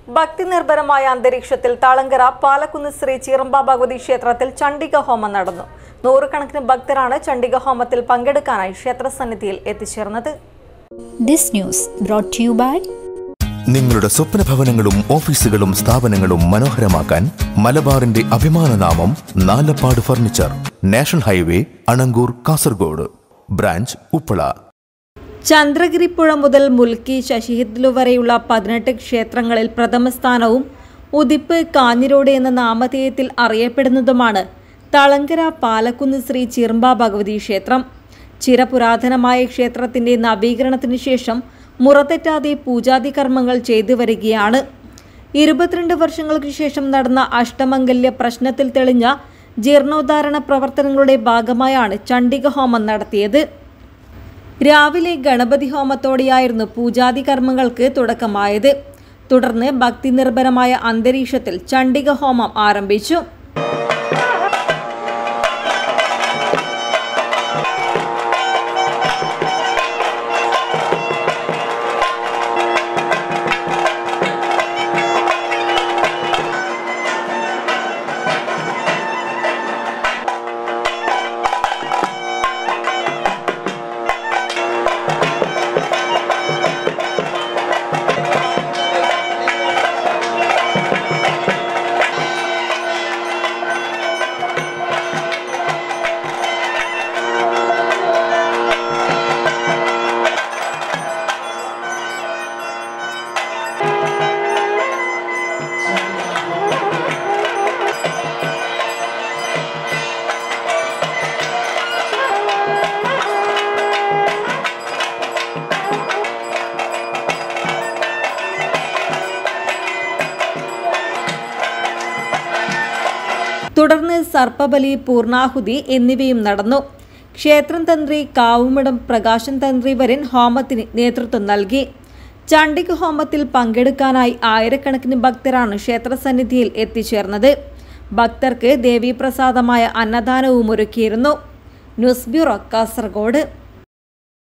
ഭക്തി നിർഭരമായ അന്തരീക്ഷത്തിൽ തളങ്കര പാലക്കുന്ന് ശ്രീ ചീറമ്പ ഭഗവതി ക്ഷേത്രത്തിൽ ചണ്ഡിക ഹോമം നടന്നു നൂറുകണക്കിന് ഭക്തരാണ് ചണ്ഡിക ഹോമത്തിൽ പങ്കെടുക്കാനായി ക്ഷേത്രസന്നിധിയിൽ എത്തിച്ചേർന്നത് This news brought to you by നിങ്ങളുടെ സ്വപ്ന ഭവനങ്ങളും ഓഫീസുകളും സ്ഥാപനങ്ങളും മനോഹരമാക്കാൻ മലബാറിന്റെ അഭിമാനനാമം Nalappad furniture national highway Anangoor Kasaragod branch Uppala Chandragiripuzha മുതൽ മുൽക്കി ശശിഹിദ്ലു വരെയുള്ള പതിനെട്ട് ക്ഷേത്രങ്ങളിൽ പ്രഥമ സ്ഥാനവും ഉദിപ്പ് കാഞ്ഞിരോട് എന്ന നാമധേയത്തിൽ അറിയപ്പെടുന്നതുമാണ് തളങ്കര പാലക്കുന്ന് ശ്രീ ചിറമ്പ ഭഗവതി ക്ഷേത്രം ചിരപുരാതനമായ ക്ഷേത്രത്തിന്റെ നവീകരണത്തിന് ശേഷം മുറതെറ്റാതെ പൂജാതി കർമ്മങ്ങൾ ചെയ്തു വരികയാണ് ഇരുപത്തിരണ്ട് വർഷങ്ങൾക്ക് ശേഷം നടന്ന അഷ്ടമംഗല്യ പ്രശ്നത്തിൽ തെളിഞ്ഞ ജീർണോദ്ധാരണ പ്രവർത്തനങ്ങളുടെ ഭാഗമായാണ് ചണ്ഡിക ഹോമം നടത്തിയത് രാവിലെ ഗണപതി ഹോമത്തോടെയായിരുന്നു പൂജാതി കർമ്മങ്ങൾക്ക് തുടക്കമായത് തുടർന്ന് ഭക്തി നിർഭരമായ അന്തരീക്ഷത്തിൽ ചണ്ഡിക ഹോമം ആരംഭിച്ചു തുടർന്ന് സർപ്പബലി പൂർണാഹുതി എന്നിവയും നടന്നു ക്ഷേത്രം തന്ത്രി കാവുമിടം പ്രകാശൻ തന്ത്രി വരൻ ഹോമത്തിന് നേതൃത്വം നൽകി ചണ്ഡിക ഹോമത്തിൽ പങ്കെടുക്കാനായി ആയിരക്കണക്കിന് ഭക്തരാണ് ക്ഷേത്രസന്നിധിയിൽ എത്തിച്ചേർന്നത് ഭക്തർക്ക് ദേവീപ്രസാദമായ അന്നദാനവും ഒരുക്കിയിരുന്നു ന്യൂസ് ബ്യൂറോ കാസർഗോഡ്